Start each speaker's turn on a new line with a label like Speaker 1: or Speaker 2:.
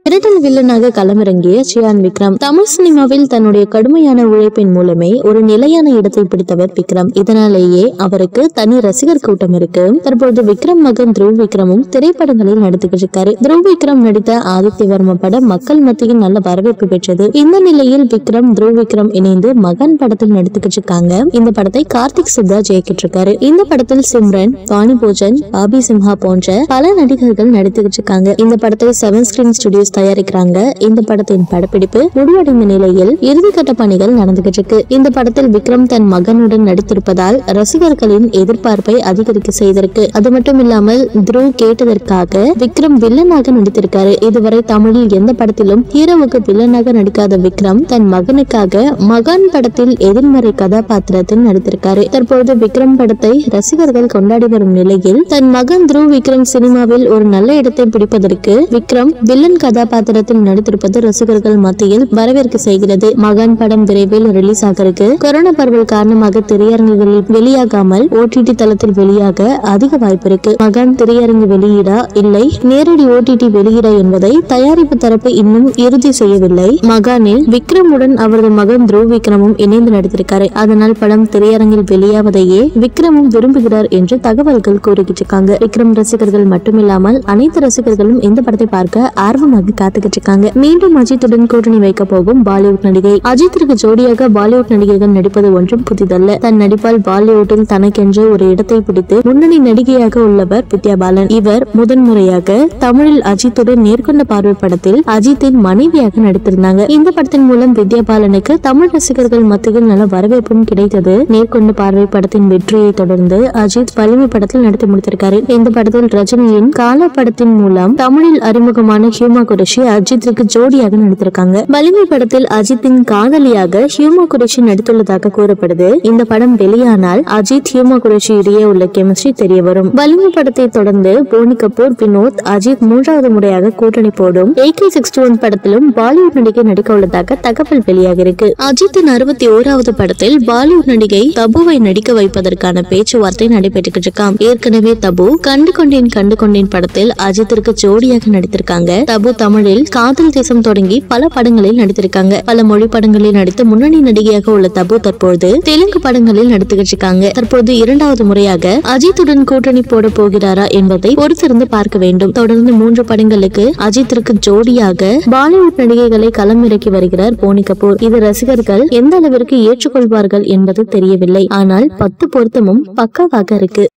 Speaker 1: மிரட்டல் வில்லனாக களமிறங்கிய சியான் விக்ரம் தமிழ் சினிமாவில் தன்னுடைய கடுமையான உழைப்பின் மூலமே ஒரு நிலையான இடத்தை பிடித்தவர் விக்ரம் இதனாலேயே அவருக்கு தனி ரசிகர் கூட்டம் இருக்கு தற்போது விக்ரம் மகன் துருவ் விக்ரமும் திரைப்படங்களில் நடித்துக்கிட்டு இருக்காரு துருவ் விக்ரம் நடித்த ஆதித்யவர்ம படம் மக்கள் மத்தியில் நல்ல வரவேற்பு பெற்றது இந்த நிலையில் விக்ரம் துருவ் விக்ரம் இணைந்து மகன் படத்தில் நடித்துக்கிட்டு இருக்காங்க இந்த படத்தை கார்த்திக் சுப்ராஜ் இயக்கிட்டு இருக்காரு இந்த படத்தில் சிம்ரன் வாணி போஜன் பாபி சிம்ஹா போன்ற பல நடிகர்கள் நடித்துக்கிட்டு இருக்காங்க இந்த படத்தை செவன் ஸ்கிரீன் ஸ்டுடியோஸ் தயாரிக்கிறாங்க இந்த படத்தின் படப்பிடிப்பு முடிவடைந்த நிலையில் இறுதிக்கட்ட பணிகள் நடந்துகிட்டு இருக்கு இந்த படத்தில் விக்ரம் தன் மகனுடன் நடித்திருப்பதால் ரசிகர்களின் எதிர்பார்ப்பை அதிகரிக்க செய்திருக்கு அது மட்டும் இல்லாமல் துருவ் கேட்டதற்காக விக்ரம் வில்லனாக நடித்திருக்காரு இதுவரை தமிழில் எந்த படத்திலும் ஹீரோவுக்கு வில்லனாக நடிக்காத விக்ரம் தன் மகனுக்காக மகான் படத்தில் எதிர்மறை கதாபாத்திரத்தில் நடித்திருக்காரு தற்போது விக்ரம் படத்தை ரசிகர்கள் கொண்டாடி வரும் நிலையில் தன் மகன் துருவ் விக்ரம் சினிமாவில் ஒரு நல்ல இடத்தை பிடிப்பதற்கு விக்ரம் வில்லன் கதாபாத்திரத்தில் நடித்திருப்பது ரசிகர்கள் மத்தியில் வரவேற்க செய்கிறது மகான் படம் விரைவில் ரிலீஸ் ஆக இருக்கு கொரோனா பரவல் காரணமாக திரையரங்குகளில் வெளியாகாமல் ஓடிடி தளத்தில் வெளியாக அதிக வாய்ப்பு இருக்கு மகான் திரையரங்கு வெளியீடா இல்லை நேரடி ஓடிடி வெளியீடா என்பதை தயாரிப்பு தரப்பு இன்னும் இறுதி செய்யவில்லை மகானில் விக்ரமுடன் அவரது மகன் துருவ் விக்ரமும் இணைந்து நடித்திருக்காரு அதனால் படம் திரையரங்கில் வெளியாவதையே விக்ரமும் விரும்புகிறார் என்று தகவல்கள் கூறிக்கிட்டு இருக்காங்க விக்ரம் ரசிகர்கள் மட்டுமில்லாமல் அனைத்து ரசிகர்களும் இந்த படத்தை பார்க்க ஆர்வமாக காத்துக்கிட்டு இருக்காங்க மீண்டும் அஜித்துடன் கூட்டணி வைக்க போகும் பாலிவுட் நடிகை அஜித்திற்கு ஜோடியாக பாலிவுட் நடிகைகள் நடிப்பது ஒன்றும் புதிதல்ல தன் நடிப்பால் பாலிவுட்டில் தனக்கென்று ஒரு இடத்தை பிடித்து முன்னணி நடிகையாக உள்ளவர் வித்யா பாலன் இவர் முதன்முறையாக தமிழில் அஜித்துடன் நேர்கொண்ட பார்வை படத்தில் அஜித்தின் மனைவியாக நடித்திருந்தாங்க இந்த படத்தின் மூலம் வித்யா பாலனுக்கு தமிழ் ரசிகர்கள் மத்தியில் நல்ல வரவேற்பும் கிடைத்தது நேர்கொண்ட பார்வை படத்தின் வெற்றியை தொடர்ந்து அஜித் வலிமை படத்தில் நடித்து முடித்திருக்காரு இந்த படத்தில் ரஜினியின் கால படத்தின் மூலம் தமிழில் அறிமுகமான ஹியூமா குரேஷி அஜித்திற்கு ஜோடியாக நடித்திருக்காங்க வலிமை படத்தில் அஜித்தின் காதலியாக ஹியூமா குரேஷி நடித்துள்ளதாக கூறப்படுது இந்த படம் வெளியானால் அஜித் ஹியூமா குரேஷி இடையே உள்ள கெமிஸ்ட்ரி தெரிய வரும் வலிமை படத்தை தொடர்ந்து போனி கபூர் வினோத் அஜித் மூன்றாவது முறையாக கூட்டணி போடும் ஏகே சிக்ஸ்டி ஒன் படத்திலும் பாலிவுட் நடிகை நடிக்க உள்ளதாக தகவல் வெளியாகி இருக்கு அஜித்தின் அறுபத்தி ஓராவது படத்தில் பாலிவுட் நடிகை தபுவை நடிக்க வைப்பதற்கான பேச்சுவார்த்தை நடைபெற்றுக்கிட்டு இருக்காம் ஏற்கனவே தபு கண்டு கொண்டேன் கண்டு கொண்டேன் படத்தில் அஜித்திற்கு ஜோடியாக நடித்திருக்காங்க தபு தமிழில் காதல் தேசம் தொடங்கி பல படங்களில் நடித்திருக்காங்க பல மொழி படங்களில் நடித்து முன்னணி நடிகையாக உள்ள தபு தற்போது தெலுங்கு படங்களில் நடித்துக்கிட்டு இருக்காங்க தற்போது இரண்டாவது முறையாக அஜித்துடன் கூட்டணி போட போகிறாரா என்பதை பொறுத்திருந்து பார்க்க வேண்டும் தொடர்ந்து மூன்று படங்களுக்கு அஜித்திற்கு ஜோடியாக பாலிவுட் நடிகைகளை களமிறக்கி வருகிறார் போனி கபூர் இது ரசிகர்கள் எந்த அளவிற்கு ஏற்றுக்கொள்வார்கள் என்பது தெரியவில்லை ஆனால் பத்து பொருத்தமும் பக்காவாக இருக்கு